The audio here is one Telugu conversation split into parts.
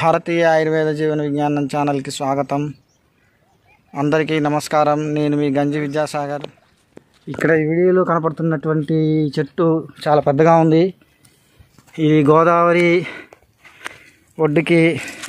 భారతీయ ఆయుర్వేద జీవన విజ్ఞానం ఛానల్కి స్వాగతం అందరికీ నమస్కారం నేను మీ గంజి విద్యాసాగర్ ఇక్కడ ఈ వీడియోలో కనపడుతున్నటువంటి చెట్టు చాలా పెద్దగా ఉంది ఇది గోదావరి ఒడ్డుకి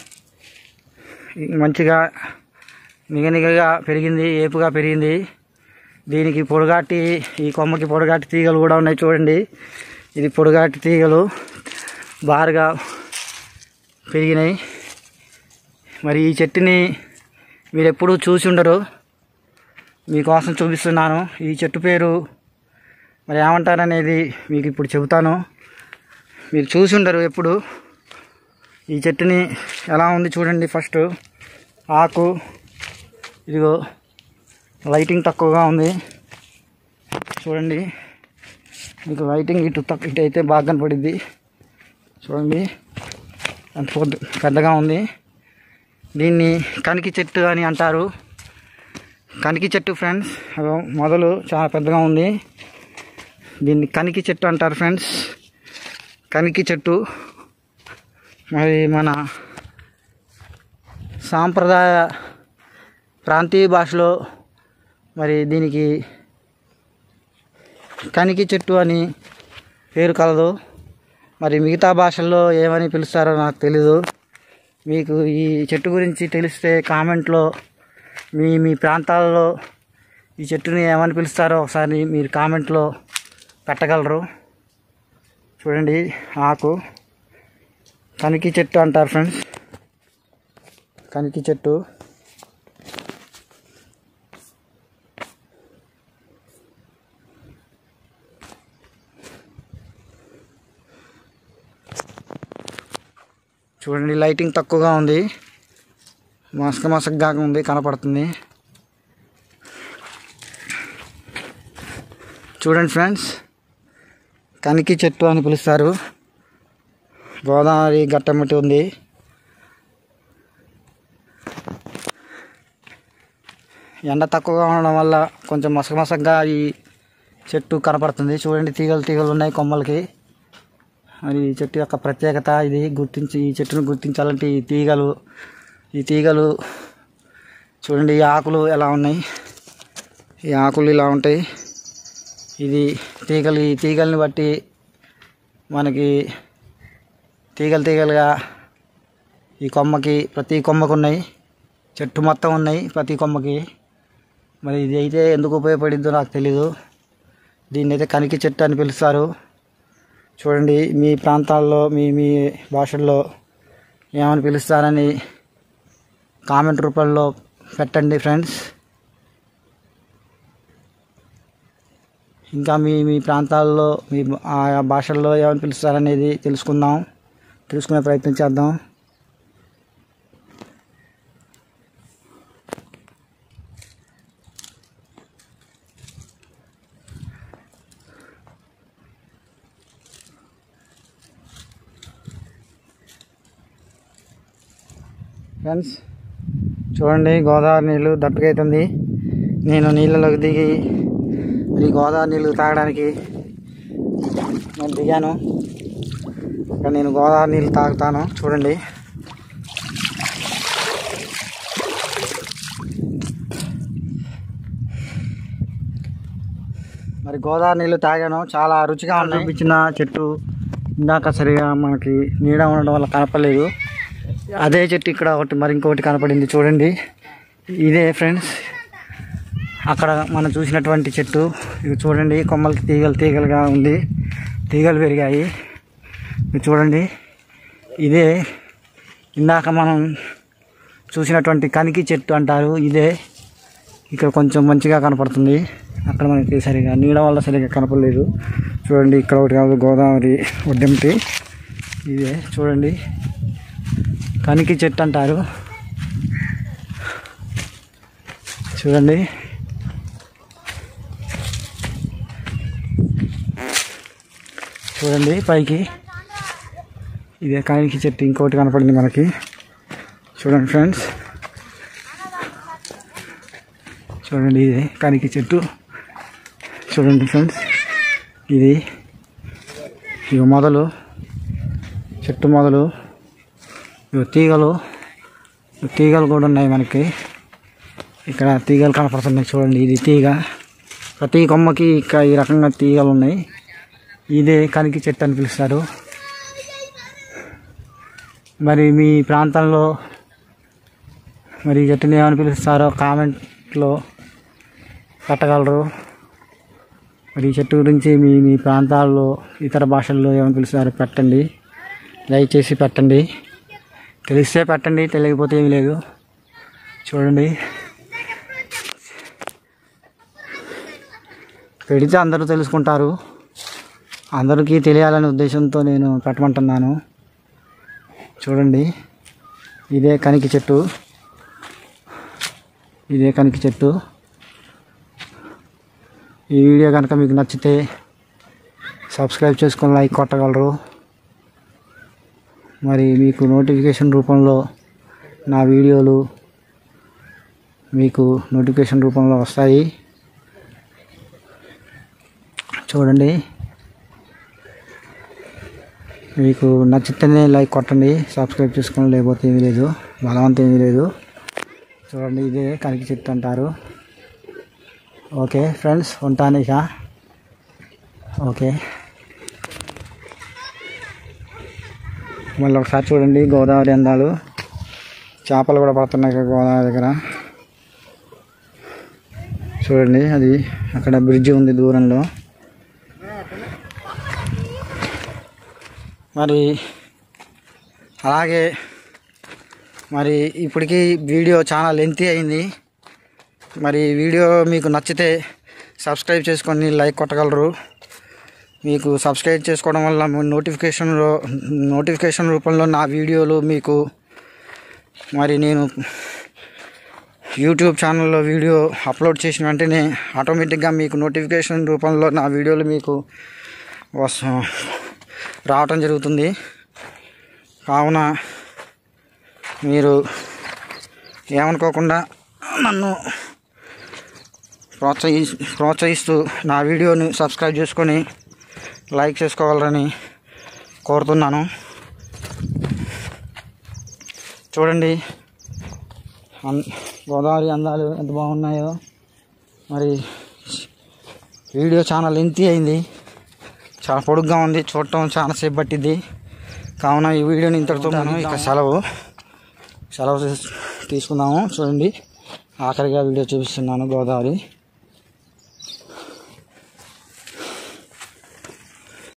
మంచిగా నిగనిగగా పెరిగింది ఏపుగా పెరిగింది దీనికి పొడుగాటి ఈ కొమ్మకి పొడుగాటి తీగలు కూడా ఉన్నాయి చూడండి ఇది పొడుగాటి తీగలు బారుగా పెరిగినాయి మరి ఈ చెట్టుని మీరు ఎప్పుడూ చూసి ఉండరు మీకోసం చూపిస్తున్నాను ఈ చెట్టు పేరు మరి ఏమంటారనేది మీకు ఇప్పుడు చెబుతాను మీరు చూసి ఉండరు ఎప్పుడు ఈ చెట్టుని ఎలా ఉంది చూడండి ఫస్ట్ ఆకు ఇదిగో లైటింగ్ తక్కువగా ఉంది చూడండి మీకు లైటింగ్ ఇటు తక్కువ ఇటు అయితే బాగా కనపడిద్ది చూడండి అంత పొద్దు పెద్దగా ఉంది దీన్ని కనికి చెట్టు అని అంటారు కనికి చెట్టు ఫ్రెండ్స్ అదో మొదలు చాలా పెద్దగా ఉంది దీన్ని కనికి చెట్టు అంటారు ఫ్రెండ్స్ కనికి చెట్టు మరి మన సాంప్రదాయ ప్రాంతీయ భాషలో మరి దీనికి కనికి చెట్టు అని పేరు కలదు మరి మిగతా భాషల్లో ఏమని పిలుస్తారో నాకు తెలీదు మీకు ఈ చెట్టు గురించి తెలిస్తే కామెంట్లో మీ మీ ప్రాంతాల్లో ఈ చెట్టుని ఏమని పిలుస్తారో ఒకసారి మీరు కామెంట్లో పెట్టగలరు చూడండి ఆకు కనికి చెట్టు అంటారు ఫ్రెండ్స్ కనికి చెట్టు చూడండి లైటింగ్ తక్కువగా ఉంది మసక మసకగా ఉంది కనపడుతుంది చూడండి ఫ్రెండ్స్ కనికి చెట్టు అని పిలుస్తారు గోదావరి గట్టమిటి ఉంది ఎండ తక్కువగా ఉండడం వల్ల కొంచెం మసక మసకగా ఈ చెట్టు కనపడుతుంది చూడండి తీగలు తీగలు ఉన్నాయి కొమ్మలకి మరి ఈ చెట్టు యొక్క ప్రత్యేకత ఇది గుర్తించి ఈ చెట్టును గుర్తించాలంటే ఈ తీగలు ఈ తీగలు చూడండి ఈ ఆకులు ఎలా ఉన్నాయి ఈ ఆకులు ఇలా ఉంటాయి ఇది తీగలు ఈ తీగల్ని బట్టి మనకి తీగలు తీగలుగా ఈ కొమ్మకి ప్రతి కొమ్మకు ఉన్నాయి చెట్టు మొత్తం ఉన్నాయి ప్రతి కొమ్మకి మరి ఇది అయితే ఎందుకు ఉపయోగపడిద్దో నాకు తెలీదు దీన్ని అయితే కనికి చెట్టు అని పిలుస్తారు చూడండి మీ ప్రాంతాల్లో మీ మీ భాషల్లో ఏమని పిలుస్తారని కామెంట్ రూపంలో పెట్టండి ఫ్రెండ్స్ ఇంకా మీ మీ ప్రాంతాల్లో మీ ఆయా భాషల్లో ఏమని పిలుస్తారనేది తెలుసుకుందాం తెలుసుకునే ప్రయత్నం చేద్దాం ఫ్రెండ్స్ చూడండి గోదావరి నీళ్ళు దప్పికైతుంది నేను నీళ్ళలోకి దిగి ఈ గోదావరి నీళ్ళు తాగడానికి నేను దిగాను ఇక్కడ నేను గోదావరి నీళ్ళు తాగుతాను చూడండి మరి గోదావరి నీళ్ళు తాగాను చాలా రుచిగా ఉన్నాయి చూపించిన చెట్టు ఇందాక సరిగా మనకి నీడ ఉండడం వల్ల కనపడలేదు అదే చెట్టు ఇక్కడ ఒకటి మరి ఇంకొకటి కనపడింది చూడండి ఇదే ఫ్రెండ్స్ అక్కడ మనం చూసినటువంటి చెట్టు ఇది చూడండి కొమ్మలకి తీగలు తీగలుగా ఉంది తీగలు పెరిగాయి ఇది చూడండి ఇదే ఇందాక మనం చూసినటువంటి కనికి చెట్టు అంటారు ఇదే ఇక్కడ కొంచెం మంచిగా కనపడుతుంది అక్కడ మనకి సరిగా నీడ వల్ల సరిగా కనపడలేదు చూడండి ఇక్కడ ఒకటి కాదు గోదావరి ఒడ్డెంటి ఇదే చూడండి కనికి చెట్టు అంటారు చూడండి చూడండి పైకి ఇదే కానికి చెట్టు ఇంకోటి కనపడింది మనకి చూడండి ఫ్రెండ్స్ చూడండి ఇదే కానికి చెట్టు చూడండి ఫ్రెండ్స్ ఇది ఇక మొదలు చెట్టు మొదలు ఇవి తీగలు ఇవి తీగలు కూడా ఉన్నాయి మనకి ఇక్కడ తీగలు కనపడుతున్నాయి చూడండి ఇది తీగ ప్రతి కొమ్మకి ఇక ఈ రకంగా తీగలు ఉన్నాయి ఇదే కనికి చెట్టు అని పిలుస్తారు మరి మీ ప్రాంతంలో మరి ఈ చెట్టుని ఏమని పిలుస్తారో కామెంట్లో పెట్టగలరు మరి ఈ చెట్టు గురించి మీ మీ ప్రాంతాల్లో ఇతర భాషల్లో ఏమని పిలుస్తారో పెట్టండి లైక్ చేసి పెట్టండి తెలిస్తే పెట్టండి తెలియకపోతే ఏమీ లేదు చూడండి పెడితే అందరూ తెలుసుకుంటారు అందరికీ తెలియాలనే ఉద్దేశంతో నేను పెట్టమంటున్నాను చూడండి ఇదే కనికి చెట్టు ఇదే కనికి చెట్టు ఈ వీడియో కనుక మీకు నచ్చితే సబ్స్క్రైబ్ చేసుకొని లైక్ కొట్టగలరు మరి మీకు నోటిఫికేషన్ రూపంలో నా వీడియోలు మీకు నోటిఫికేషన్ రూపంలో వస్తాయి చూడండి మీకు నచ్చితేనే లైక్ కొట్టండి సబ్స్క్రైబ్ చేసుకోండి లేకపోతే ఏమీ లేదు బలవంతం ఏమీ లేదు చూడండి ఇదే కనికి చెట్టు అంటారు ఓకే ఫ్రెండ్స్ ఉంటాను ఇక ఓకే మళ్ళీ ఒకసారి చూడండి గోదావరి అందాలు చేపలు కూడా పడుతున్నాయి ఇక్కడ గోదావరి దగ్గర చూడండి అది అక్కడ బ్రిడ్జ్ ఉంది దూరంలో మరి అలాగే మరి ఇప్పటికీ వీడియో చాలా లెంతీ అయింది మరి వీడియో మీకు నచ్చితే సబ్స్క్రైబ్ చేసుకొని లైక్ కొట్టగలరు మీకు సబ్స్క్రైబ్ చేసుకోవడం వల్ల నోటిఫికేషన్లో నోటిఫికేషన్ రూపంలో నా వీడియోలు మీకు మరి నేను యూట్యూబ్ ఛానల్లో వీడియో అప్లోడ్ చేసిన వెంటనే ఆటోమేటిక్గా మీకు నోటిఫికేషన్ రూపంలో నా వీడియోలు మీకు వస్ రావటం జరుగుతుంది కావున మీరు ఏమనుకోకుండా నన్ను ప్రోత్సహి ప్రోత్సహిస్తూ నా వీడియోని సబ్స్క్రైబ్ చేసుకొని లైక్ చేసుకోగలరని కోరుతున్నాను చూడండి అన్- గోదావరి అందాలు ఎంత బాగున్నాయో మరి వీడియో చాలా లెంతీ అయింది చాలా పొడుగ్గా ఉంది చూడటం చాలా సేపు పట్టింది కావున ఈ వీడియోని ఇంతటితో మనం ఇక సెలవు సెలవు తీస్- తీసుకుందాము చూడండి ఆఖరిగా వీడియో చూపిస్తున్నాను గోదావరి